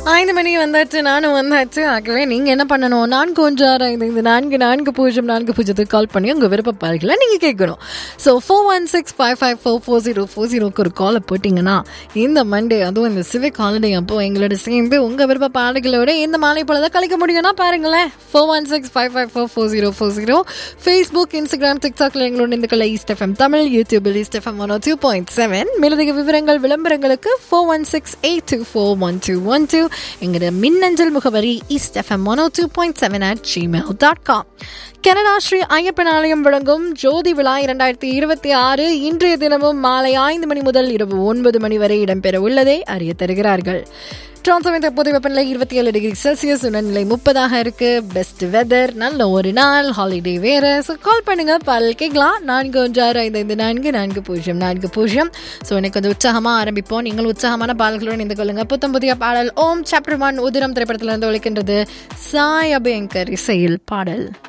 ஐந்து மணி வந்தாச்சு நானும் வந்தாச்சு ஆகவே நீங்க என்ன பண்ணணும் நான்கு ஒன்று ஆறு ஐந்து ஐந்து நான்கு நான்கு பூஜ்ஜியம் நான்கு பூஜ்ஜியத்துக்கு கால் பண்ணி உங்க விருப்ப பாடல்களை நீங்க கேட்கணும் so four one six five five four four zero four ஜீரோக்கு ஒரு காலை போட்டிங்கன்னா இந்த மண்டே அதுவும் இந்த சிவிக் ஹாலிடே அப்போ எங்களோட சேர்ந்து உங்க விருப்ப பாடல்களோட இந்த மாலை பொழுதை கழிக்க முடியும்னா பாருங்களேன் four one six five five four four zero four zero Facebook Instagram டிக்டாக்ல எங்களோட இந்த கலை ஈஸ்ட் எஃப்எம் தமிழ் யூடியூபில் East FM one two point seven மேலதிக விவரங்கள் விளம்பரங்களுக்கு four one six eight two four one two one two எங்களோட மின்னஞ்சல் முகவரி East FM one two point seven at Gmail dot com Canada Sri Ayyappan ஆலயம் வழங்கும் ஜோதி விழா இரண்டாயிரத்தி இருபத்தி ஆறு இன்றைய தினமும் மாலை ஐந்து மணி முதல் இரவு ஒன்பது மணி வரை இடம்பெற உள்ளதை அறிய தருகிறார்கள் ட்ரான்சோவின் தற்போதைய வெப்பநிலை இருபத்தி ஏழு டிகிரி செல்சியஸ் உடல்நிலை முப்பதாக இருக்கு பெஸ்ட் வெதர் நல்ல ஒரு நாள் ஹாலிடே வேற ஸோ கால் பண்ணுங்க பல் கேட்கலாம் நான்கு ஒன்று ஆறு ஐந்து ஐந்து நான்கு நான்கு பூஜ்ஜியம் நான்கு பூஜ்ஜியம் ஸோ எனக்கு கொஞ்சம் உற்சாகமாக ஆரம்பிப்போம் நீங்கள் உற்சாகமான பாடல்களுடன் இணைந்து கொள்ளுங்க புத்தம் புதிய பாடல் ஓம் சாப்டர் ஒன் உதிரம் திரைப்படத்தில் இருந்து ஒழிக்கின்றது சாய் அபயங்கர் இசையில் பாடல்